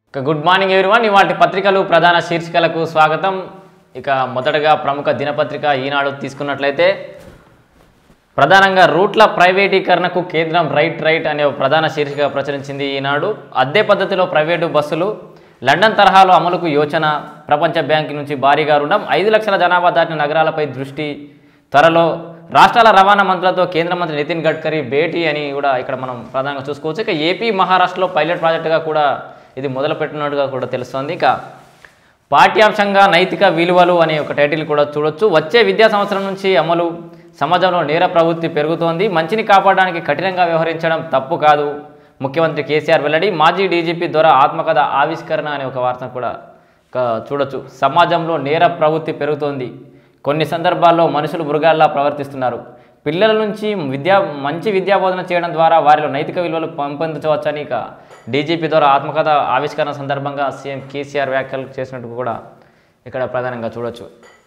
ఇక good morning everyone ఇవాటి పత్రికలు ప్రధాన శీర్షికలకు స్వాగతం ఇక మొదటగా ప్రముఖ దినపత్రిక ఈనాడు తీసుకున్నట్లయితే ప్రధానంగా రూట్ల ప్రైవేటీకరణకు కేంద్రం రైట్ రైట్ అనే ఒక ప్రధాన శీర్షిక ప్రచురించింది ఈనాడు అద్దె పద్ధతిలో ప్రైవేటు బస్సులు లండన్ తరహాలో అమలుకు యోచన ప్రపంచ బ్యాంకు నుంచి భారీగా రుణం ఐదు లక్షల జనాభా దాటిన నగరాలపై దృష్టి త్వరలో రాష్ట్రాల రవాణా మంత్రులతో కేంద్ర మంత్రి నితిన్ గడ్కరీ భేటీ అని కూడా ఇక్కడ మనం ప్రధానంగా చూసుకోవచ్చు ఇక ఏపీ మహారాష్ట్రలో పైలట్ ప్రాజెక్టుగా కూడా ఇది మొదలుపెట్టినట్టుగా కూడా తెలుస్తోంది ఇక పాఠ్యాంశంగా నైతిక విలువలు అనే ఒక టైటిల్ కూడా చూడొచ్చు వచ్చే విద్యా సంవత్సరం నుంచి అమలు సమాజంలో నేర ప్రవృత్తి పెరుగుతోంది మంచిని కాపాడడానికి కఠినంగా వ్యవహరించడం తప్పు కాదు ముఖ్యమంత్రి కేసీఆర్ వెల్లడి మాజీ డీజీపీ ద్వారా ఆత్మకథ ఆవిష్కరణ అనే ఒక వార్తను కూడా ఒక చూడొచ్చు సమాజంలో నేర ప్రవృత్తి పెరుగుతోంది కొన్ని సందర్భాల్లో మనుషులు మృగాల్లా ప్రవర్తిస్తున్నారు పిల్లల నుంచి విద్యా మంచి విద్యాబోధన చేయడం ద్వారా వారిలో నైతిక విలువలు పెంపొందించవచ్చని ఇక డీజీపీ ద్వారా ఆత్మకథ ఆవిష్కరణ సందర్భంగా సీఎం కేసీఆర్ వ్యాఖ్యలు చేసినట్టు కూడా ఇక్కడ ప్రధానంగా చూడొచ్చు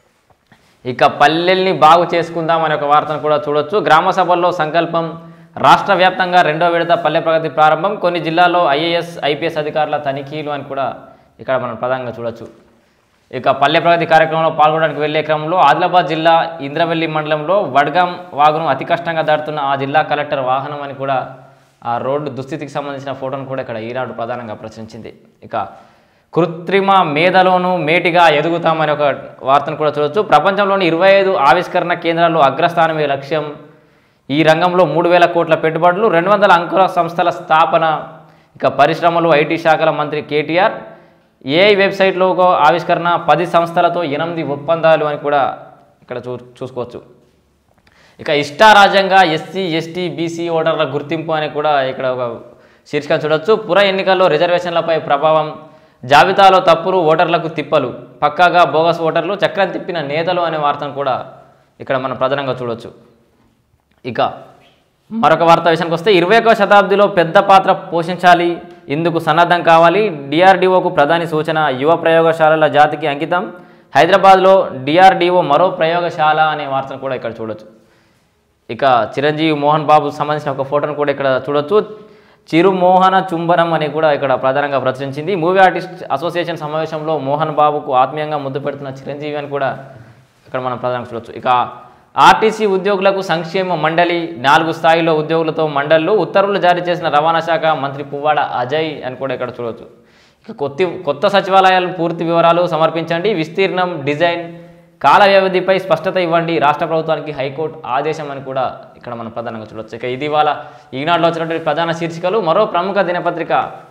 ఇక పల్లెల్ని బాగు చేసుకుందాం అనే ఒక వార్తను కూడా చూడొచ్చు గ్రామ సభల్లో సంకల్పం రాష్ట్ర వ్యాప్తంగా రెండో విడత పల్లె ప్రగతి ప్రారంభం కొన్ని జిల్లాల్లో ఐఏఎస్ ఐపీఎస్ అధికారుల తనిఖీలు అని కూడా ఇక్కడ మనం ప్రధానంగా చూడొచ్చు ఇక పల్లె ప్రగతి కార్యక్రమంలో పాల్గొనడానికి వెళ్లే క్రమంలో ఆదిలాబాద్ జిల్లా ఇంద్రవెల్లి మండలంలో వడ్గాం వాగును అతి కష్టంగా దాటుతున్న ఆ జిల్లా కలెక్టర్ వాహనం అని కూడా ఆ రోడ్డు దుస్థితికి సంబంధించిన ఫోటోను కూడా ఇక్కడ ఈనాడు ప్రధానంగా ప్రచురించింది ఇక కృత్రిమ మేధలోను మేటిగా ఎదుగుతామనే ఒక వార్తను కూడా చూడొచ్చు ప్రపంచంలోని ఇరవై ఐదు ఆవిష్కరణ కేంద్రాల్లో అగ్రస్థానమే లక్ష్యం ఈ రంగంలో మూడు వేల కోట్ల పెట్టుబడులు రెండు వందల అంకుర సంస్థల స్థాపన ఇక పరిశ్రమలు ఐటీ శాఖల మంత్రి కేటీఆర్ ఏఐ వెబ్సైట్లో ఒక ఆవిష్కరణ పది సంస్థలతో ఎనిమిది ఒప్పందాలు అని కూడా ఇక్కడ చూ చూసుకోవచ్చు ఇక ఇష్టారాజ్యంగా ఎస్సీ ఎస్టీ బీసీ ఓటర్ల గుర్తింపు అని కూడా ఇక్కడ ఒక శీర్షిక చూడొచ్చు పుర ఎన్నికల్లో రిజర్వేషన్లపై ప్రభావం జాబితాలో తప్పులు ఓటర్లకు తిప్పలు పక్కాగా బోగస్ ఓటర్లు చక్రం తిప్పిన నేతలు అనే వార్తను కూడా ఇక్కడ మనం ప్రధానంగా చూడొచ్చు ఇక మరొక వార్త విషయానికి వస్తే ఇరవై ఒకవ శతాబ్దిలో పెద్ద పాత్ర పోషించాలి ఇందుకు సన్నద్ధం కావాలి డిఆర్డీఓకు ప్రధాని సూచన యువ ప్రయోగశాలల జాతికి అంకితం హైదరాబాద్లో డిఆర్డీఓ మరో ప్రయోగశాల అనే వార్తను కూడా ఇక్కడ చూడొచ్చు ఇక చిరంజీవి మోహన్ బాబు సంబంధించిన ఒక ఫోటోను కూడా ఇక్కడ చూడొచ్చు చిరుమోహన చుంబనం అని కూడా ఇక్కడ ప్రధానంగా ప్రచురించింది మూవీ ఆర్టిస్ట్ అసోసియేషన్ సమావేశంలో మోహన్ బాబుకు ఆత్మీయంగా ముద్దు పెడుతున్న చిరంజీవి అని కూడా ఇక్కడ మనం ప్రధానంగా చూడొచ్చు ఇక ఆర్టీసీ ఉద్యోగులకు సంక్షేమ మండలి నాలుగు స్థాయిలో ఉద్యోగులతో మండళ్ళు ఉత్తర్వులు జారీ చేసిన రవాణా శాఖ మంత్రి పువ్వాడ అజయ్ అని కూడా ఇక్కడ చూడవచ్చు ఇక కొత్త కొత్త సచివాలయాలు పూర్తి వివరాలు సమర్పించండి విస్తీర్ణం డిజైన్ కాల వ్యవధిపై స్పష్టత ఇవ్వండి రాష్ట్ర ప్రభుత్వానికి హైకోర్టు ఆదేశం అని కూడా ఇక్కడ మనం ప్రధానంగా చూడవచ్చు ఇక ఇది ఇవాళ ఈనాడులో వచ్చినటువంటి ప్రధాన శీర్షికలు మరో ప్రముఖ దినపత్రిక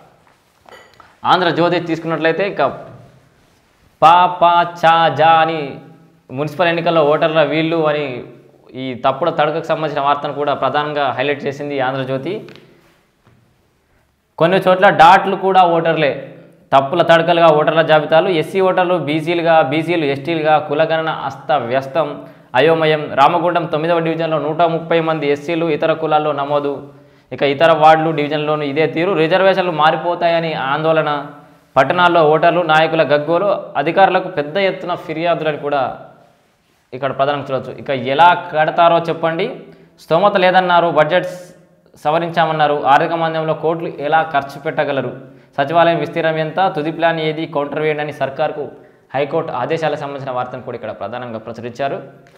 ఆంధ్రజ్యోతి తీసుకున్నట్లయితే ఇక పా పా చా జా అని మున్సిపల్ ఎన్నికల్లో ఓటర్ల వీళ్ళు అని ఈ తప్పుడు తడుకకు సంబంధించిన వార్తను కూడా ప్రధానంగా హైలైట్ చేసింది ఆంధ్రజ్యోతి కొన్ని చోట్ల డాట్లు కూడా ఓటర్లే తప్పుల తడకలుగా ఓటర్ల జాబితాలు ఎస్సీ ఓటర్లు బీసీలుగా బీసీలు ఎస్టీలుగా కులగణన అస్త వ్యస్తం అయోమయం రామగుండం తొమ్మిదవ డివిజన్లో నూట ముప్పై మంది ఎస్సీలు ఇతర కులాల్లో నమోదు ఇక ఇతర వార్డులు డివిజన్లోనూ ఇదే తీరు రిజర్వేషన్లు మారిపోతాయని ఆందోళన పట్టణాల్లో ఓటర్లు నాయకుల గగ్గోలు అధికారులకు పెద్ద ఎత్తున ఫిర్యాదులని కూడా ఇక్కడ ప్రధానంగా చూడవచ్చు ఇక ఎలా కడతారో చెప్పండి స్తోమత లేదన్నారు బడ్జెట్ సవరించామన్నారు ఆర్థిక మాంద్యంలో కోట్లు ఎలా ఖర్చు పెట్టగలరు సచివాలయం విస్తీర్ణం ఎంత తుది ప్లాన్ ఏది కౌంటర్ వేయండి అని సర్కార్కు హైకోర్టు ఆదేశాలకు సంబంధించిన వార్తను కూడా ఇక్కడ ప్రధానంగా ప్రచురించారు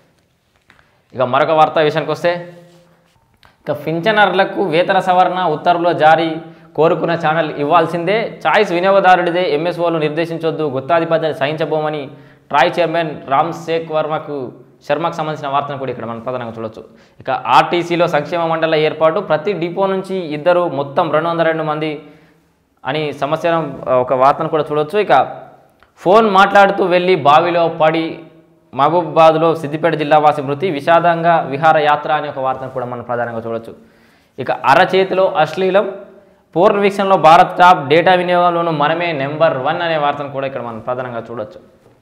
ఇక మరొక వార్త విషయానికి వస్తే ఇక పింఛనర్లకు వేతన సవరణ ఉత్తర్వుల జారీ కోరుకున్న ఛానల్ ఇవ్వాల్సిందే చాయిస్ వినియోగదారుడిదే ఎంఎస్ఓలు నిర్దేశించొద్దు గుత్తాధిపతిని సహించబోమని ట్రాయ్ చైర్మన్ రామ్ శేఖ్ వర్మకు శర్మకు సంబంధించిన వార్తను కూడా ఇక్కడ మనం ప్రధానంగా చూడొచ్చు ఇక ఆర్టీసీలో సంక్షేమ మండల ఏర్పాటు ప్రతి డిపో నుంచి ఇద్దరు మొత్తం రెండు వందల రెండు మంది అని సమస్యను ఒక వార్తను కూడా చూడొచ్చు ఇక ఫోన్ మాట్లాడుతూ వెళ్ళి బావిలో పడి మహబూబాబాద్లో సిద్దిపేట జిల్లావాసి మృతి విషాదంగా విహారయాత్ర అనే ఒక వార్తను కూడా మనం ప్రధానంగా చూడొచ్చు ఇక అరచేతిలో అశ్లీలం పూర్ణ వీక్షణలో భారత్ టాప్ డేటా వినియోగంలోనూ మనమే నెంబర్ వన్ అనే వార్తను కూడా ఇక్కడ మనం ప్రధానంగా చూడొచ్చు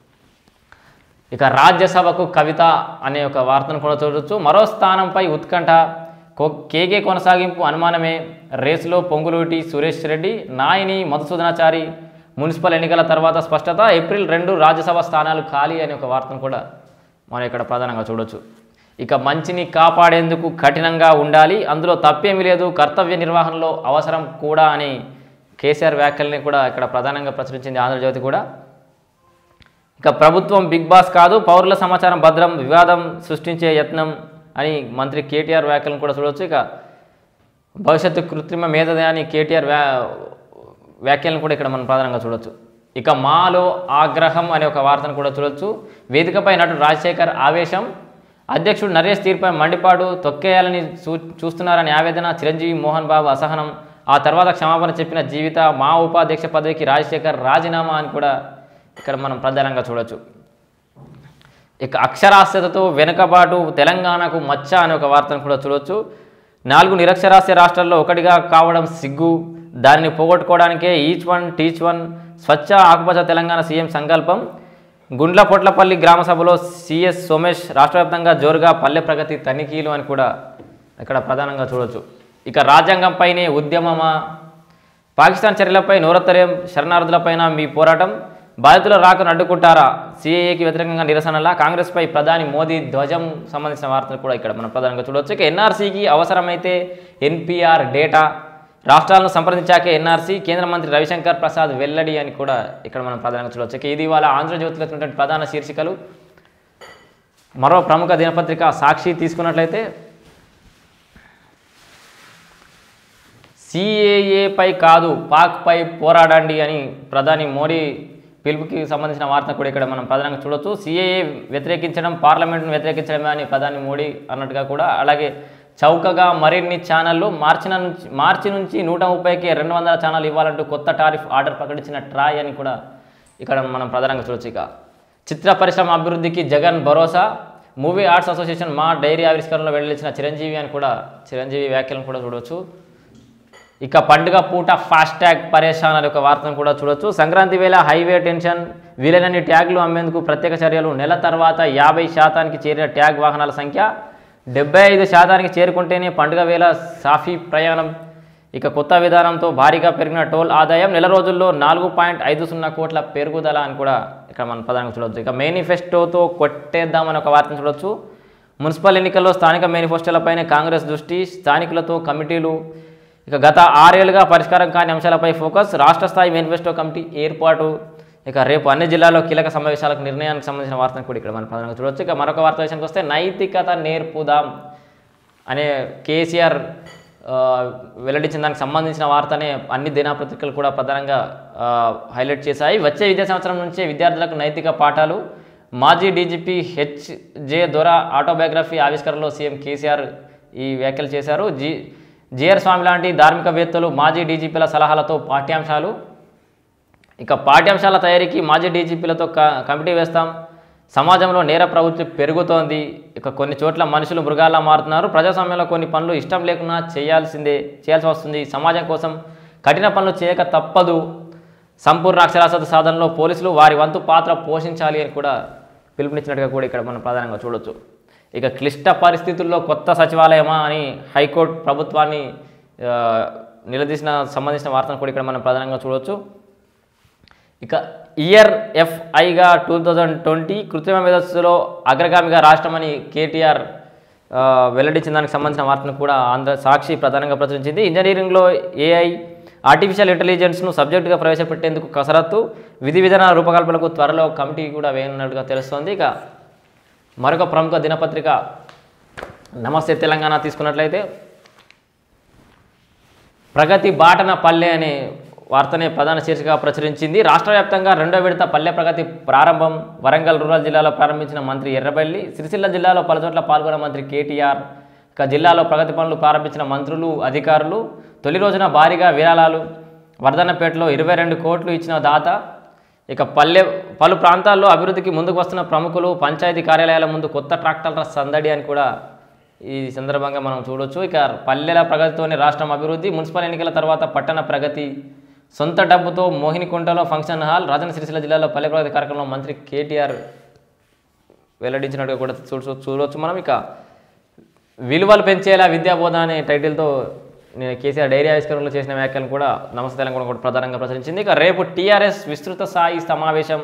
ఇక రాజ్యసభకు కవిత అనే ఒక వార్తను కూడా చూడొచ్చు మరో స్థానంపై ఉత్కంఠ కో- కేకే కొనసాగింపు అనుమానమే రేసులో పొంగులూటి సురేష్ రెడ్డి నాయని మధుసూదనాచారి మున్సిపల్ ఎన్నికల తర్వాత స్పష్టత ఏప్రిల్ రెండు రాజ్యసభ స్థానాలు ఖాళీ అనే ఒక వార్తను కూడా మనం ఇక్కడ ప్రధానంగా చూడొచ్చు ఇక మంచిని కాపాడేందుకు కఠినంగా ఉండాలి అందులో తప్పేమీ లేదు కర్తవ్య నిర్వహణలో అవసరం కూడా అని కేసీఆర్ వ్యాఖ్యల్ని కూడా ఇక్కడ ప్రధానంగా ప్రచురించింది ఆంధ్రజ్యోతి కూడా ఇక ప్రభుత్వం బిగ్ బాస్ కాదు పౌరుల సమాచారం భద్రం వివాదం సృష్టించే యత్నం అని మంత్రి కేటీఆర్ వ్యాఖ్యలను కూడా చూడవచ్చు ఇక భవిష్యత్తు కృత్రిమ మేధదే అని కేటీఆర్ వ్యా వ్యాఖ్యలను కూడా ఇక్కడ మనం ప్రధానంగా చూడొచ్చు ఇక మాలో ఆగ్రహం అనే ఒక వార్తను కూడా చూడొచ్చు వేదికపై నటుడు రాజశేఖర్ ఆవేశం అధ్యక్షుడు నరేష్ తీర్పై మండిపాడు తొక్కేయాలని చూ చూస్తున్నారని ఆవేదన చిరంజీవి మోహన్ బాబు అసహనం ఆ తర్వాత క్షమాపణ చెప్పిన జీవిత మా ఉపాధ్యక్ష పదవికి రాజశేఖర్ రాజీనామా అని కూడా ఇక్కడ మనం ప్రధానంగా చూడొచ్చు ఇక అక్షరాస్యతతో వెనుకబాటు తెలంగాణకు మచ్చ అనే ఒక వార్తను కూడా చూడొచ్చు నాలుగు నిరక్షరాస్య రాష్ట్రాల్లో ఒకటిగా కావడం సిగ్గు దానిని పోగొట్టుకోవడానికే ఈచ్ వన్ టీచ్ వన్ స్వచ్ఛ ఆకుపచ్చ తెలంగాణ సీఎం సంకల్పం గుండ్ల పొట్లపల్లి గ్రామ సభలో సిఎస్ సోమేష్ రాష్ట్ర వ్యాప్తంగా జోరుగా పల్లె ప్రగతి తనిఖీలు అని కూడా ఇక్కడ ప్రధానంగా చూడొచ్చు ఇక రాజ్యాంగంపైనే ఉద్యమమా పాకిస్తాన్ చర్యలపై నూరత్తరేం శరణార్థులపైన మీ పోరాటం బాధితుల రాకను అడ్డుకుంటారా సిఏఏకి వ్యతిరేకంగా నిరసనలా కాంగ్రెస్పై ప్రధాని మోదీ ధ్వజం సంబంధించిన వార్తలు కూడా ఇక్కడ మనం ప్రధానంగా చూడవచ్చు ఇక ఎన్ఆర్సీకి అవసరమైతే ఎన్పిఆర్ డేటా రాష్ట్రాలను సంప్రదించాకే ఎన్ఆర్సీ కేంద్ర మంత్రి రవిశంకర్ ప్రసాద్ వెల్లడి అని కూడా ఇక్కడ మనం ప్రధానంగా చూడవచ్చు ఇక ఇది ఇవాళ ఆంధ్రజ్యోతిలో ఉన్నటువంటి ప్రధాన శీర్షికలు మరో ప్రముఖ దినపత్రిక సాక్షి తీసుకున్నట్లయితే సిఏఏపై కాదు పాక్పై పోరాడండి అని ప్రధాని మోడీ పిలుపుకి సంబంధించిన వార్త కూడా ఇక్కడ మనం ప్రధానంగా చూడొచ్చు సిఏఏ వ్యతిరేకించడం పార్లమెంట్ను వ్యతిరేకించడమే అని ప్రధాని మోడీ అన్నట్టుగా కూడా అలాగే చౌకగా మరిన్ని ఛానళ్ళు మార్చి నుంచి మార్చి నుంచి నూట ముప్పైకి రెండు వందల ఛానల్ ఇవ్వాలంటూ కొత్త టారిఫ్ ఆర్డర్ ప్రకటించిన ట్రాయ్ అని కూడా ఇక్కడ మనం ప్రధానంగా చూడొచ్చు ఇక చిత్ర పరిశ్రమ అభివృద్ధికి జగన్ భరోసా movie arts association MAA diary ఆవిష్కరణలో వెల్లడించిన చిరంజీవి అని కూడా చిరంజీవి వ్యాఖ్యలను కూడా చూడవచ్చు ఇక పండుగ పూట ఫాస్ట్ ట్యాగ్ పరేషాన్ అనే ఒక వార్తను కూడా చూడొచ్చు సంక్రాంతి వేళ హైవే టెన్షన్ వీలైనన్ని ట్యాగ్లు అమ్మేందుకు ప్రత్యేక చర్యలు నెల తర్వాత యాభై శాతానికి చేరిన ట్యాగ్ వాహనాల సంఖ్య డెబ్బై ఐదు శాతానికి చేరుకుంటేనే పండుగ వేళ సాఫీ ప్రయాణం ఇక కొత్త విధానంతో భారీగా పెరిగిన టోల్ ఆదాయం నెల రోజుల్లో నాలుగు పాయింట్ ఐదు సున్నా కోట్ల పెరుగుదల అని కూడా ఇక్కడ మనం ప్రధానంగా చూడవచ్చు ఇక మేనిఫెస్టోతో కొట్టేద్దామని ఒక వార్తను చూడొచ్చు మున్సిపల్ ఎన్నికల్లో స్థానిక మేనిఫెస్టోలపైనే కాంగ్రెస్ దృష్టి స్థానికులతో కమిటీలు ఇక గత ఆరేళ్లుగా పరిష్కారం కాని అంశాలపై ఫోకస్ రాష్ట్ర స్థాయి మేనిఫెస్టో కమిటీ ఏర్పాటు ఇక రేపు అన్ని జిల్లాల్లో కీలక సమావేశాలకు నిర్ణయానికి సంబంధించిన వార్తను కూడా ఇక్కడ మనం ప్రధానంగా చూడవచ్చు ఇక మరొక వార్త విషయానికి వస్తే నైతికత నేర్పుదాం అనే కేసీఆర్ ఆ, వెల్లడించిన దానికి సంబంధించిన వార్తనే అన్ని దినపత్రికలు కూడా ప్రధానంగా ఆ, హైలైట్ చేశాయి వచ్చే విద్యా సంవత్సరం నుంచే విద్యార్థులకు నైతిక పాఠాలు మాజీ డీజీపీ హెచ్ జే దొర ఆటోబయోగ్రఫీ ఆవిష్కరణలో సీఎం కేసీఆర్ ఈ వ్యాఖ్యలు చేశారు జి జిఆర్ స్వామి లాంటి ధార్మికవేత్తలు మాజీ డీజీపీల సలహాలతో పాఠ్యాంశాలు ఇక పాఠ్యాంశాల తయారీకి మాజీ డీజీపీలతో క- కమిటీ వేస్తాం సమాజంలో నేర ప్రవృత్తి పెరుగుతోంది ఇక కొన్ని చోట్ల మనుషులు మృగాల్లా మారుతున్నారు ప్రజాస్వామ్యంలో కొన్ని పనులు ఇష్టం లేకున్నా చేయాల్సిందే చేయాల్సి వస్తుంది సమాజం కోసం కఠిన పనులు చేయక తప్పదు సంపూర్ణ అక్షరాస్యత సాధనలో పోలీసులు వారి వంతు పాత్ర పోషించాలి అని కూడా పిలుపునిచ్చినట్టుగా కూడా ఇక్కడ మనం ప్రధానంగా చూడొచ్చు ఇక క్లిష్ట పరిస్థితుల్లో కొత్త సచివాలయమా అని హైకోర్టు ప్రభుత్వాన్ని ఆ, నిలదీసిన సంబంధించిన వార్తను కూడా ఇక్కడ మనం ప్రధానంగా చూడొచ్చు ఇక ఇయర్ ఎఫ్ఐగా టూ థౌజండ్ ట్వంటీ కృత్రిమ మేధస్సులో అగ్రగామిగా రాష్ట్రమని కేటీఆర్ ఆ, వెల్లడించిన దానికి సంబంధించిన వార్తను కూడా ఆంధ్ర సాక్షి ప్రధానంగా ప్రచురించింది ఇంజనీరింగ్లో ఏఐ ఆర్టిఫిషియల్ ఇంటెలిజెన్స్ను సబ్జెక్టుగా ప్రవేశపెట్టేందుకు కసరత్తు విధి విధానాల రూపకల్పనకు త్వరలో కమిటీ కూడా వేయనున్నట్టుగా తెలుస్తోంది ఇక మరొక ప్రముఖ దినపత్రిక నమస్తే తెలంగాణ తీసుకున్నట్లయితే ప్రగతి బాటన పల్లె అనే వార్తనే ప్రధాన శీర్షికగా ప్రచురించింది రాష్ట్ర వ్యాప్తంగా రెండో విడత పల్లె ప్రగతి ప్రారంభం వరంగల్ రూరల్ జిల్లాలో ప్రారంభించిన మంత్రి ఎర్రబెల్లి సిరిసిల్ల జిల్లాలో పలుచోట్ల పాల్గొన్న మంత్రి కేటీఆర్ ఇక జిల్లాలో ప్రగతి పనులు ప్రారంభించిన మంత్రులు అధికారులు తొలి రోజున భారీగా విరాళాలు వర్ధన్నపేటలో ఇరవై రెండు కోట్లు ఇచ్చిన దాత ఇక పల్లె పలు ప్రాంతాల్లో అభివృద్ధికి ముందుకు వస్తున్న ప్రముఖులు పంచాయతీ కార్యాలయాల ముందు కొత్త ట్రాక్టర్ల సందడి అని కూడా ఈ సందర్భంగా మనం చూడొచ్చు ఇక పల్లెల ప్రగతితోనే రాష్ట్రం అభివృద్ధి మున్సిపల్ ఎన్నికల తర్వాత పట్టణ ప్రగతి సొంత డబ్బుతో మోహినికుంటలో ఫంక్షన్ హాల్ రాజన్న సిరిసిల్ల జిల్లాలో పల్లె ప్రగతి కార్యక్రమంలో మంత్రి కేటీఆర్ వెల్లడించినట్టుగా కూడా చూడ చూడవచ్చు మనం ఇక విలువలు పెంచేలా విద్యా బోధన అనే టైటిల్తో నేను కేసీఆర్ డైరీ ఆవిష్కరణలో చేసిన వ్యాఖ్యలను కూడా నమస్తే తెలంగాణ కూడా ప్రధానంగా ప్రచురించింది ఇక రేపు టీఆర్ఎస్ విస్తృత స్థాయి సమావేశం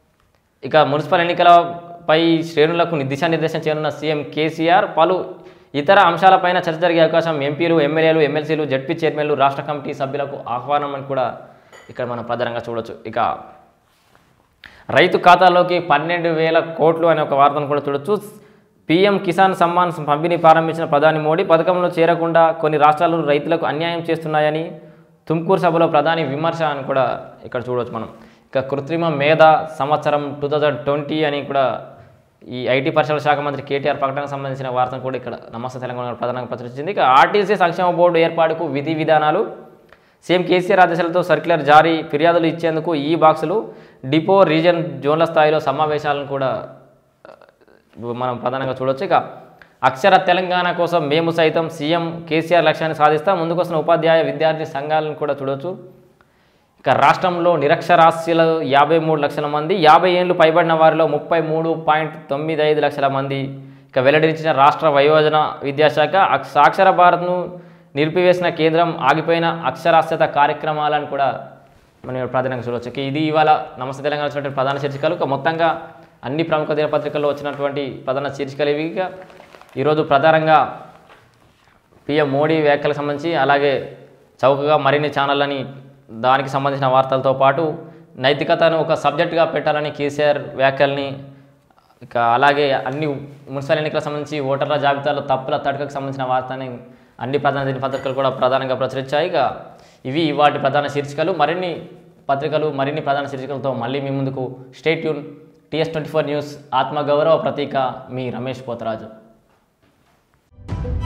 ఇక మున్సిపల్ ఎన్నికలపై శ్రేణులకు దిశానిర్దేశం చేయనున్న సీఎం కేసీఆర్ పలు ఇతర అంశాలపైన చర్చ జరిగే అవకాశం ఎంపీలు ఎమ్మెల్యేలు ఎమ్మెల్సీలు జడ్పీ చైర్మన్లు రాష్ట్ర కమిటీ సభ్యులకు ఆహ్వానం అని కూడా ఇక్కడ మనం ప్రధానంగా చూడొచ్చు ఇక రైతు ఖాతాలోకి పన్నెండు వేల కోట్లు అనే ఒక వార్తను కూడా చూడొచ్చు పీఎం కిసాన్ సమ్మాన్ పంపిణీ ప్రారంభించిన ప్రధాని మోడీ పథకంలో చేరకుండా కొన్ని రాష్ట్రాలు రైతులకు అన్యాయం చేస్తున్నాయని తుమ్కూరు సభలో ప్రధాని విమర్శ అని కూడా ఇక్కడ చూడవచ్చు మనం ఇక కృత్రిమ మేధ సంవత్సరం టూ థౌజండ్ ట్వంటీ అని కూడా ఈ ఐటీ పరిశ్రమల శాఖ మంత్రి కేటీఆర్ ప్రకటనకు సంబంధించిన వార్తను కూడా ఇక్కడ నమస్తే తెలంగాణ ప్రధానంగా ప్రచురించింది ఇక ఆర్టీసీ సంక్షేమ బోర్డు ఏర్పాటుకు విధి విధానాలు సీఎం కేసీఆర్ ఆదేశాలతో సర్క్యులర్ జారీ ఫిర్యాదులు ఇచ్చేందుకు ఈ బాక్సులు డిపో రీజన్ జోన్ల స్థాయిలో సమావేశాలను కూడా ఆ, మనం ప్రధానంగా చూడొచ్చు ఇక అక్షర తెలంగాణ కోసం మేము సైతం సీఎం కేసీఆర్ లక్ష్యాన్ని సాధిస్తాం ముందుకొస్తున్న ఉపాధ్యాయ విద్యార్థి సంఘాలను కూడా చూడొచ్చు ఇక రాష్ట్రంలో నిరక్షరాస్యులు యాభై మూడు లక్షల మంది యాభై ఏళ్ళు పైబడిన వారిలో ముప్పై మూడు పాయింట్ తొమ్మిది ఐదు లక్షల మంది ఇక వెల్లడించిన రాష్ట్ర వయోజన విద్యాశాఖ అక్ష- సాక్షర భారత్ను నిలిపివేసిన కేంద్రం ఆగిపోయిన అక్షరాస్యత కార్యక్రమాలను కూడా మనం ఇక్కడ ప్రాధాన్యంగా చూడవచ్చు ఇక ఇది ఇవాళ నమస్తే తెలంగాణ వచ్చినటువంటి ప్రధాన శీర్షికలు ఇక మొత్తంగా అన్ని ప్రముఖ దినపత్రికల్లో వచ్చినటువంటి ప్రధాన శీర్షికలు ఇవి ఇక ఈరోజు ప్రధానంగా పిఎం మోడీ వ్యాఖ్యలకు సంబంధించి అలాగే చౌకగా మరిన్ని ఛానళ్ళని దానికి సంబంధించిన వార్తలతో పాటు నైతికతను ఒక సబ్జెక్టుగా పెట్టాలని కేసీఆర్ వ్యాఖ్యల్ని ఇక అలాగే అన్ని మున్సిపల్ ఎన్నికలకు సంబంధించి ఓటర్ల జాబితాలో తప్పుల తడకకు సంబంధించిన వార్తని అన్ని ప్రధాన దినపత్రికలు కూడా ప్రధానంగా ప్రచురించాయి ఇక ఇవి వాటి ప్రధాన శీర్షికలు మరిన్ని పత్రికలు మరిన్ని ప్రధాన శీర్షికలతో మళ్ళీ మీ ముందుకు stay tuned TS twenty four news ఆత్మగౌరవ ప్రతీక మీ రమేష్ పోతరాజు